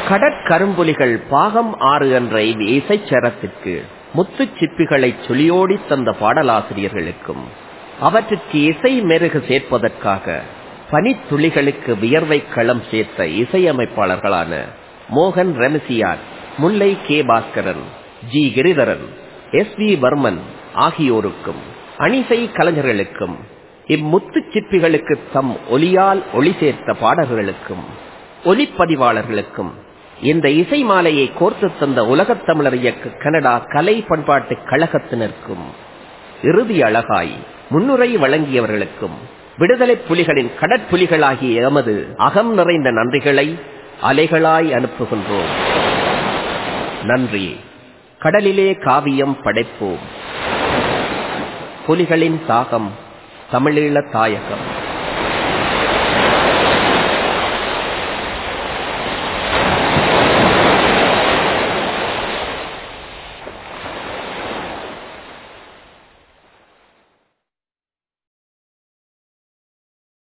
கடற்கரும்புலிகள் பாகம் ஆறு என்ற இசைச்சரத்திற்கு முத்து சிப்பிகளை சுழியோடி தந்த பாடலாசிரியர்களுக்கும் அவற்றிற்கு இசை மெருகு சேர்ப்பதற்காக பனித்துளிகளுக்கு வியர்வை களம் சேர்த்த இசையமைப்பாளர்களான மோகன் ரெமசியார் Mullai K Baskaran G Giridharan S V Varman ஆகியோருக்கும் அணிசை கலைஞர்களுக்கும் இம்முத்து சிற்பிகளுக்கு தம் ஒலியால் ஒளி சேர்த்த பாடல்களுக்கும் ஒலிப்பதிவாளர்களுக்கும் இந்த இசை மாலையை கோர்த்து தந்த உலகத் தமிழர் இயக்க கனடா கலை பண்பாட்டு கழகத்தினருக்கும் இறுதி அழகாய் முன்னுரை வழங்கியவர்களுக்கும் விடுதலை புலிகளின் கடற்புலிகளாகிய எமது அகம் நிறைந்த நன்றிகளை அலைகளாய் அனுப்புகின்றோம் நன்றி கடலிலே காவியம் படைப்போம் புலிகளின் தாகம் தமிழீழ தாயகம்